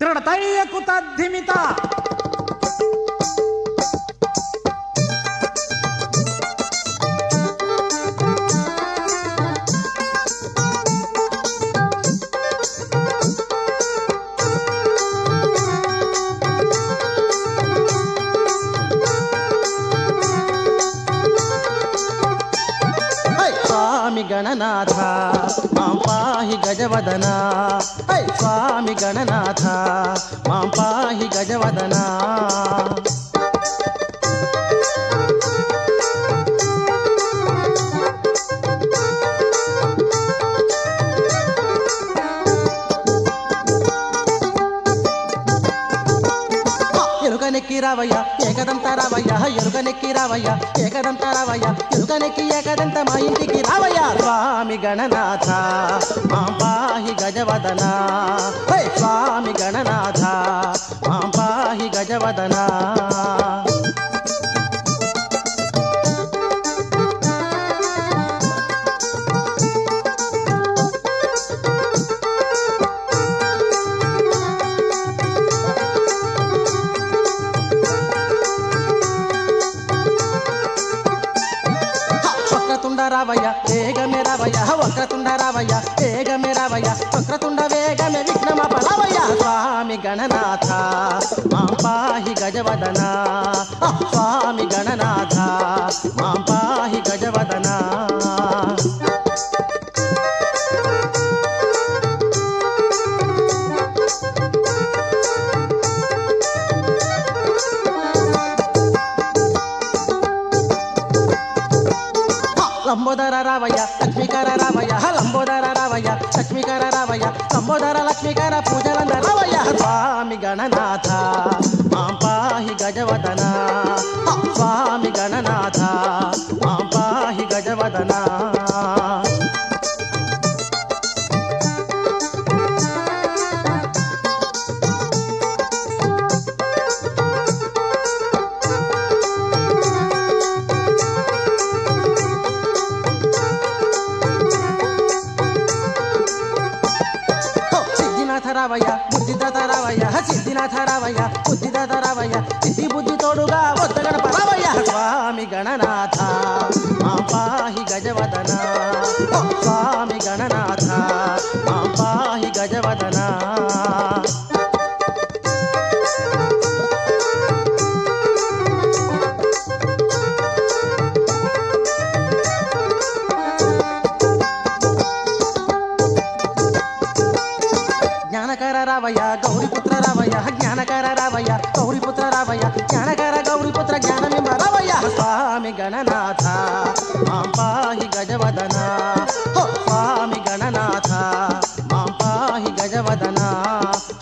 దృఢతయ్యకు తద్ధిమిత high స్వామి గణనాథ మాం పాహి గజవదన high స్వామి గణనాథ మాం పాహి గజవదన ఎలుకనెక్కి రావయ్య ఏకదంత రావయ్య ఎలుకనెక్కి రావయ్య ఏకదంత రావయ్య ఎలుకనెక్కి ఏకదంత మా ఇంటికి రావయ్య స్వామి గణనాథ మా పాహి గజవదన హై స్వామి గణనాథ మా పాహి గజవదన వక్రతుండ రావయ్య వేగమే రావయ్య వక్రతుండ రావయ్య వేగమే రావయ్య వక్రతుండ వేగమే విఘ్నమ పలవయ్య స్వామి గణనాథ మా పాహి గజవదన ఆ, స్వామి గణనాథ మా పాహి గజవదన లంబోదర రావయ్య లక్ష్మీకర రావయ్య లంబోదర రావయ్య లక్ష్మీకర రావయ్య లంబోదర లక్ష్మీకర పూజలంద రావయ్య స్వామి గణనాథ మా పాహి గజవదన ఆ, స్వామి గణనాథ మా పాహి గజవదన హో, సిద్ధినాథ రావయ్య బుద్ధిదాత రావయ్య సిద్ధినాథ రావయ్య బుద్ధిదాత రావయ్య సిద్ధి బుద్ధి తోడుగా వద్ద గణప రావయ్య స్వామి గణనాథ మా పాహి గజవదన హో, స్వామి గణనాథ మా పాహి గజవదన జ్ఞానకర రావయ్య గౌరీపుత్ర రావయ్య జ్ఞానకర రావయ్య గౌరీపుత్ర రావయ్య జ్ఞానకర గౌరీపుత్ర జ్ఞానమింబ రావయ్య స్వామి గణనాథ మాం పాహి గజవదన హో, స్వామి గణనాథ మాం పాహి గజవదన